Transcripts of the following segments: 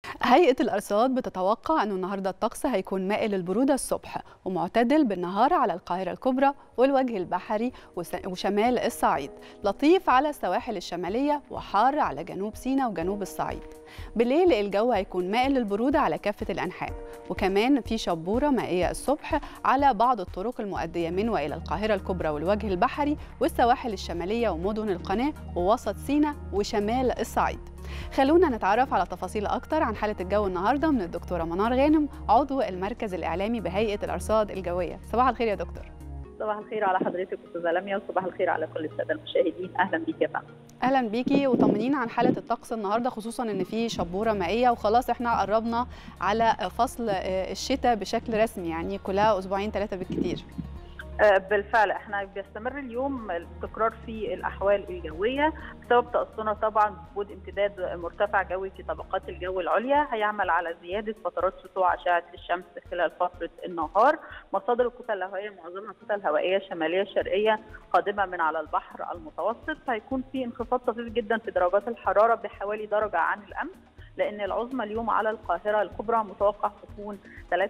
هيئة الأرصاد بتتوقع أنه النهاردة الطقس هيكون مائل للبرودة الصبح ومعتدل بالنهار على القاهرة الكبرى والوجه البحري وشمال الصعيد لطيف على السواحل الشمالية وحار على جنوب سيناء وجنوب الصعيد بالليل الجو هيكون مائل للبرودة على كافة الأنحاء وكمان في شبورة مائية الصبح على بعض الطرق المؤدية من وإلى القاهرة الكبرى والوجه البحري والسواحل الشمالية ومدن القناة ووسط سيناء وشمال الصعيد خلونا نتعرف على تفاصيل أكتر عن حالة الجو النهاردة من الدكتورة منار غانم عضو المركز الإعلامي بهيئة الأرصاد الجوية صباح الخير يا دكتور صباح الخير على حضرتك استاذه لميا وصباح الخير على كل الساده المشاهدين اهلا بيك يا فندم اهلا بيكي وطمنينا عن حاله الطقس النهارده خصوصا ان في شبوره مائيه وخلاص احنا قربنا على فصل الشتاء بشكل رسمي يعني كلها اسبوعين ثلاثه بالكثير بالفعل احنا بيستمر اليوم الاستقرار في الاحوال الجويه بسبب تاثرنا طبعا بوجود امتداد مرتفع جوي في طبقات الجو العليا هيعمل على زياده فترات سطوع اشعه الشمس خلال فتره النهار مصادر الكتل الهوائيه معظمها كتل هوائيه شماليه شرقيه قادمه من على البحر المتوسط هيكون في انخفاض طفيف جدا في درجات الحراره بحوالي درجه عن الامس لان العظمى اليوم على القاهره الكبرى متوقع تكون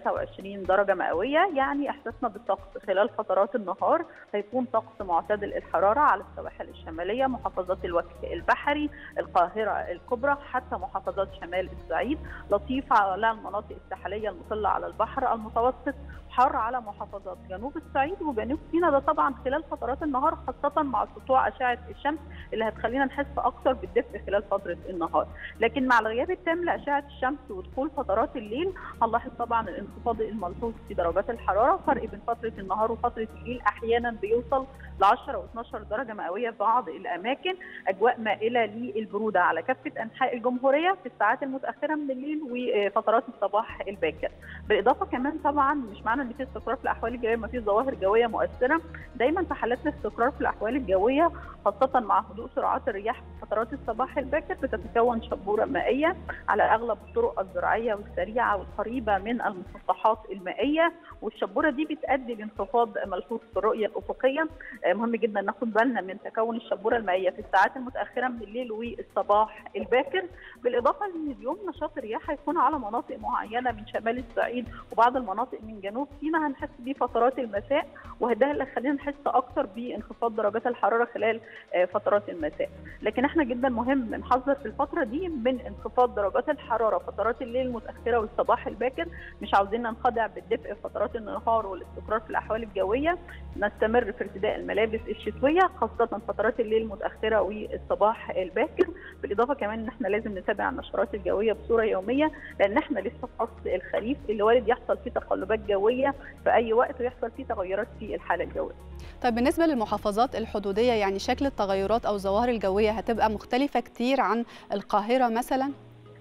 23 درجه مئويه يعني احساسنا بالطقس خلال فترات النهار هيكون طقس معتدل الحراره على السواحل الشماليه محافظات الوجه البحري القاهره الكبرى حتى محافظات شمال الصعيد لطيف على المناطق الساحليه المطله على البحر المتوسط حر على محافظات جنوب الصعيد وجنوب سيناء ده طبعا خلال فترات النهار خاصه مع سطوع اشعه الشمس اللي هتخلينا نحس اكثر بالدفء خلال فتره النهار لكن مع الغياب التام لاشعه الشمس ودخول فترات الليل هنلاحظ طبعا الانخفاض الملحوظ في درجات الحراره فرق بين فتره النهار وفتره الليل احيانا بيوصل ل 10 و12 درجه مئويه في بعض الاماكن اجواء مائله للبروده على كافه انحاء الجمهوريه في الساعات المتاخره من الليل وفترات الصباح الباكر بالاضافه كمان طبعا مش معنى ان في استقرار في الاحوال الجويه ما فيش ظواهر جويه مؤثره دايما في حالات الاستقرار في الاحوال الجويه خاصه مع هدوء سرعات الرياح في فترات الصباح الباكر بتتكون شبوره مائيه على اغلب الطرق الزراعيه والسريعه والقريبه من المسطحات المائيه والشبوره دي بتؤدي لانخفاض ملحوظ في الرؤيه الافقيه مهم جدا ناخد بالنا من تكون الشبوره المائيه في الساعات المتاخره من الليل والصباح الباكر بالاضافه ان اليوم نشاط الرياح هيكون على مناطق معينه من شمال الصعيد وبعض المناطق من جنوب سيناء هنحس بيه فترات المساء وده اللي خلينا نحس اكثر بانخفاض درجات الحراره خلال فترات المساء لكن احنا جدا مهم نحذر في الفتره دي من انخفاض درجات الحراره فترات الليل المتاخره والصباح الباكر مش عاوزين ننخدع بالدفء في فترات النهار والاستقرار في الاحوال الجويه نستمر في ارتداء الملابس الشتويه خاصه فترات الليل المتاخره والصباح الباكر بالاضافه كمان ان احنا لازم نتابع النشرات الجويه بصوره يوميه لان احنا لسه في فصل الخريف اللي وارد يحصل فيه تقلبات جويه في اي وقت ويحصل فيه تغيرات في الحاله الجويه. طيب بالنسبه للمحافظات الحدوديه يعني شكل التغيرات او الظواهر الجويه هتبقى مختلفه كتير عن القاهره مثلا؟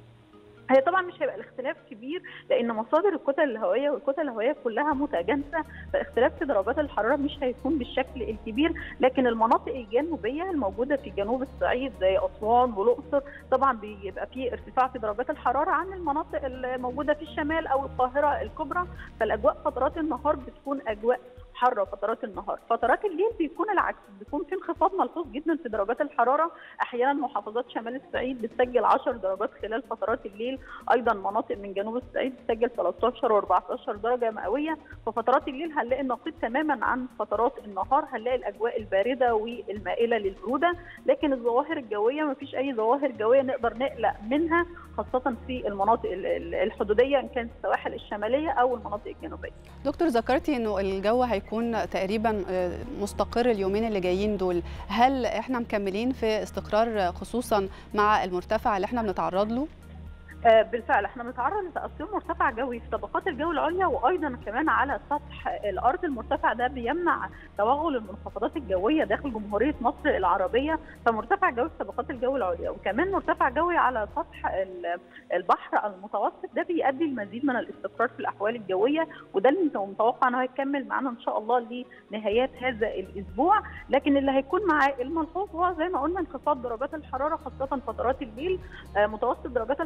هي طبعا مش هيبقى الاختلاف كبير لان مصادر الكتل الهوائيه والكتل الهوائيه كلها متجانسه فالاختلاف في درجات الحراره مش هيكون بالشكل الكبير لكن المناطق الجنوبيه الموجوده في جنوب الصعيد زي اسوان والاقصر طبعا بيبقى في ارتفاع في درجات الحراره عن المناطق الموجوده في الشمال او القاهره الكبرى فالاجواء فترات النهار بتكون اجواء حاره فترات النهار فترات الليل بيكون العكس بيكون في انخفاض ملحوظ جدا في درجات الحراره احيانا محافظات شمال الصعيد بتسجل 10 درجات خلال فترات الليل ايضا مناطق من جنوب الصعيد بتسجل 13 و14 درجه مئويه ففترات الليل هنلاقي النقيض تماما عن فترات النهار هنلاقي الاجواء البارده والمائله للبروده لكن الظواهر الجويه ما فيش اي ظواهر جويه نقدر نقلق منها خاصه في المناطق الحدوديه ان كانت السواحل الشماليه او المناطق الجنوبيه. دكتور ذكرتي انه الجو هيكون هيكون تقريبا مستقر اليومين اللي جايين دول هل احنا مكملين في استقرار خصوصا مع المرتفع اللي احنا بنتعرض له بالفعل احنا بنتعرض لتاثير مرتفع جوي في طبقات الجو العليا وايضا كمان على سطح الارض المرتفع ده بيمنع توغل المنخفضات الجويه داخل جمهوريه مصر العربيه فمرتفع جوي في طبقات الجو العليا وكمان مرتفع جوي على سطح البحر المتوسط ده بيؤدي لمزيد من الاستقرار في الاحوال الجويه وده اللي متوقع انه هيكمل معانا ان شاء الله لنهايات هذا الاسبوع لكن اللي هيكون معاه الملحوظ هو زي ما قلنا انخفاض درجات الحراره خاصه فترات الليل متوسط درجات الحراره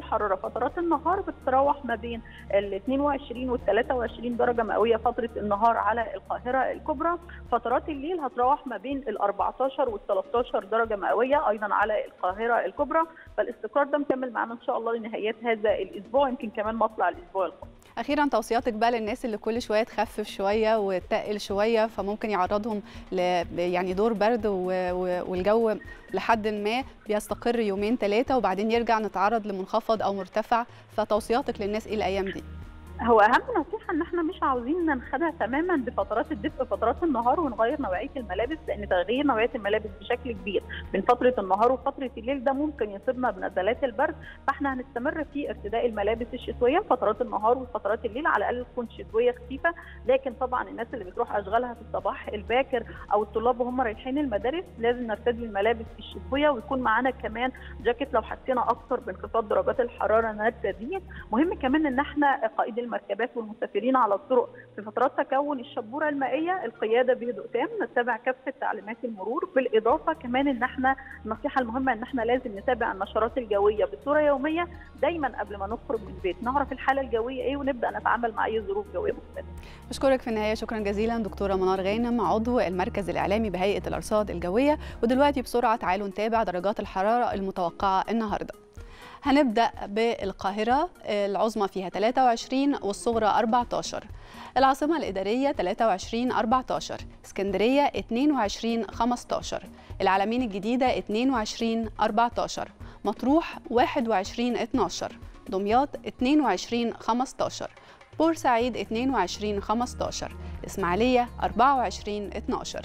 فترات النهار بتتراوح ما بين ال 22 وال 23 درجه مئويه فتره النهار على القاهره الكبرى فترات الليل هتراوح ما بين ال 14 وال 13 درجه مئويه ايضا على القاهره الكبرى فالاستقرار ده مكمل معانا ان شاء الله لنهايات هذا الاسبوع يمكن كمان مطلع الاسبوع القادم اخيرا توصياتك بقى للناس اللي كل شويه تخفف شويه وتقل شويه فممكن يعرضهم ل يعني دور برد و... و... والجو لحد ما بيستقر يومين ثلاثه وبعدين يرجع نتعرض لمنخفض او مرتفع فتوصياتك للناس ايه الايام دي هو اهم نصيحه ان احنا مش عاوزين ننخدع تماما بفترات الدفء فترات النهار ونغير نوعيه الملابس لان تغيير نوعيه الملابس بشكل كبير من فتره النهار وفتره الليل ده ممكن يصيبنا بنزلات البرد فاحنا هنستمر في ارتداء الملابس الشتويه فترات النهار وفترات الليل على الاقل تكون شتويه خفيفه لكن طبعا الناس اللي بتروح اشغالها في الصباح الباكر او الطلاب وهم رايحين المدارس لازم نرتدي الملابس الشتويه ويكون معانا كمان جاكيت لو حسينا اكتر بانخفاض درجات الحراره نرتديه مهم كمان ان احنا قائد المركبات والمسافرين على الطرق في فترات تكون الشبوره المائيه القياده بهدوء تام نتبع كافه تعليمات المرور بالاضافه كمان ان احنا النصيحه المهمه ان احنا لازم نتابع النشرات الجويه بصوره يوميه دايما قبل ما نخرج من البيت نعرف الحاله الجويه ايه ونبدا نتعامل مع اي ظروف جويه مختلفه. بشكرك في النهايه شكرا جزيلا دكتوره منار غانم عضو المركز الاعلامي بهيئه الارصاد الجويه ودلوقتي بسرعه تعالوا نتابع درجات الحراره المتوقعه النهارده. هنبدأ بالقاهرة العظمى فيها 23 والصغرى 14 العاصمة الإدارية 23 14 اسكندرية 22 15 العلمين الجديدة 22 14 مطروح 21 12 دمياط 22 15 بورسعيد 22 15 إسماعيلية 24 12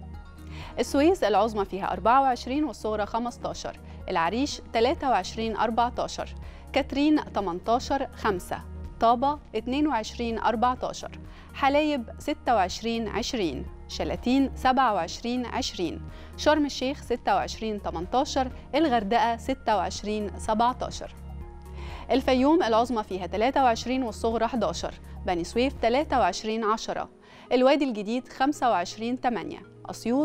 السويس العظمى فيها 24 والصغرى 15 العريش 23 14 كاترين 18 5 طابة 22 14 حلايب 26 20 شلاتين 27 20 شرم الشيخ 26 18 الغردقة 26 17 الفيوم العظمى فيها 23 والصغرى 11 بني سويف 23 10 الوادي الجديد 25 8 أسيوط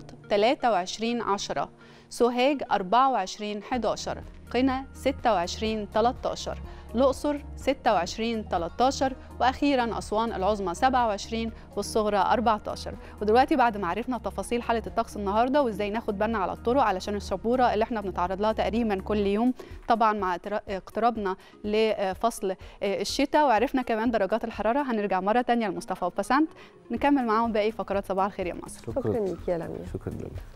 23 10 سوهاج 24 11 قنا 26 13 الأقصر 26 13 وأخيرا أسوان العظمى 27 والصغرى 14 ودلوقتي بعد ما عرفنا تفاصيل حالة الطقس النهاردة وإزاي ناخد بالنا على الطرق علشان الشبورة اللي احنا بنتعرض لها تقريبا كل يوم طبعا مع اقترابنا لفصل الشتاء وعرفنا كمان درجات الحرارة هنرجع مرة تانية لمصطفى وبسنت نكمل معاهم باقي فقرات صباح الخير يا مصر شكرا لك يا لميا شكرا لله